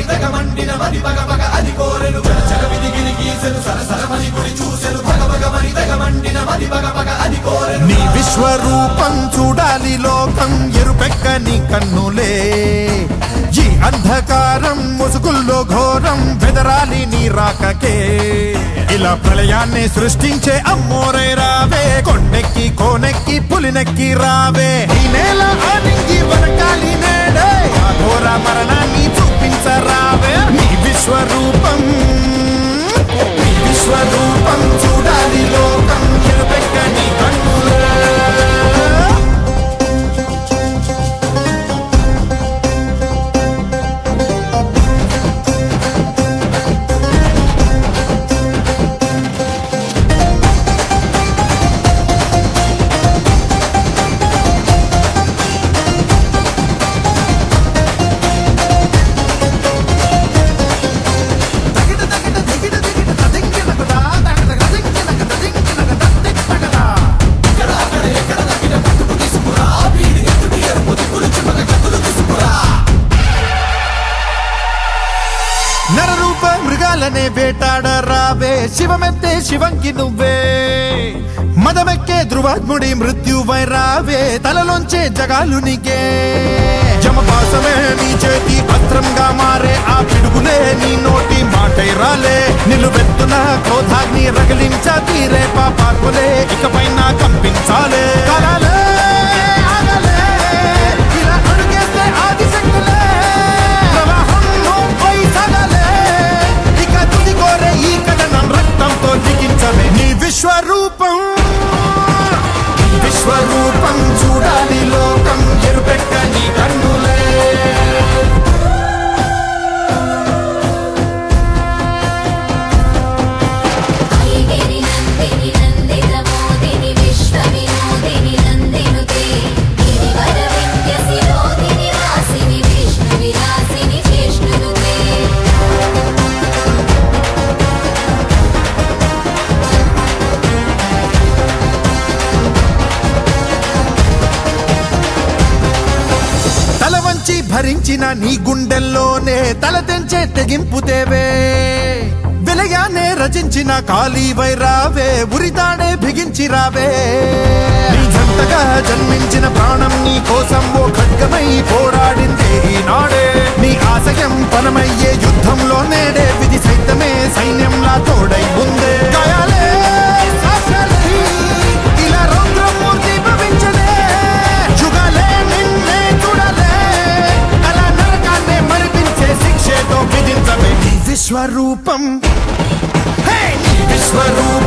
తెగ మండిన మది పగ పగ అది కోరెను చల చల విదిగిరి గీసెను సర సరమని గుడి చూసెను భగ భగ మని తెగ మండిన మది పగ పగ అది కోరెను నీ విశ్వరూపం చూడాలి లోకం ఎరుపెక్కని కన్నులే ఈ అంధకారం ముసుగుల్లో ఘోరం బెదరాలి నీ రాకకే ఇలా ప్రళయాన్ని సృష్టించే అమ్మోరై రావే కొండెక్కి కోనెక్కి పులినెక్కి రావే ఈ నేల ఆనింగి వరకాలి నేడే ఆ ఘోర మరణాన్ని చూపించరావే నీ విశ్వరూపం నీ విశ్వరూపం చూడాలి లోకం ఎరుపెక్కని కన్నులే తగిట తగిట దిగిట దిగిట తదింగిన కదా తగట గదింగిన గదింగిన గదింగిన ఇక్కడ అక్కడ ఎక్కడ తగిన పట్టుకు తీసుకురా వీడి ఎత్తుకి ఎరుపు దిక్కులు చుట్టక కత్తులు తీసుకురా నరరూప మృగాలనే వేటాడ రావే శివమెత్తే శివంకి నువ్వే మదమెక్కే ధ్రువాత్ముడి మృత్యువై రావే తలలోంచే జగాలు నీకే జమపాసమే నీ చేతి అస్త్రంగా మారే ఆ పిడుగులే నీ నోటి మాటై రాలే నిలువెత్తున క్రోధాగ్ని రగిలించ తీరే పాపాత్ములే ఇకపై నా కంపించాలే కలాలే ఆగలే ఇలా అడుగేస్తే ఆదిశక్తులే ప్రవాహం నువ్వై సగలే ఇక తుది కోరే ఈ కథనం రక్తంతో లిఖించలే నీ విశ్వరూపం నీ విశ్వరూపం చూడాలి లోకం ఎరుపెక్క నీ కన్నులే ఐగిరి నందిని నందిత మోదిని విశ్వ వినోదిని నందినుతే గిరివర వింధ్య శిరోదిని వాసిని విష్ణు విలాసిని విష్ణునుతే తల వంచి భరించిన నీ గుండెల్లోనే తల తెంచే తెగింపు దేవే విలయానే రచించిన కాళీ వైరావే ఉరితాడే బిగించి రావే నీ జంటగా జన్మించిన ప్రాణం నీ కోసం ఓ ఖడ్గమై పోరాడిందే ఈనాడే నీ ఆశయం పనమయ్యే యుద్ధంలో నేడే విధి సైతమే సైన్యంలా తోడై ఉందే గాయాలే సాక్ష్యాలై ఇలా రౌద్రమూర్తి భవించలే యుగాలే నిన్నే చూడలే అలా నరకాన్నే మరిపించే శిక్షేతో విధించవే నీ విశ్వరూపం హే! నీ విశ్వరూపం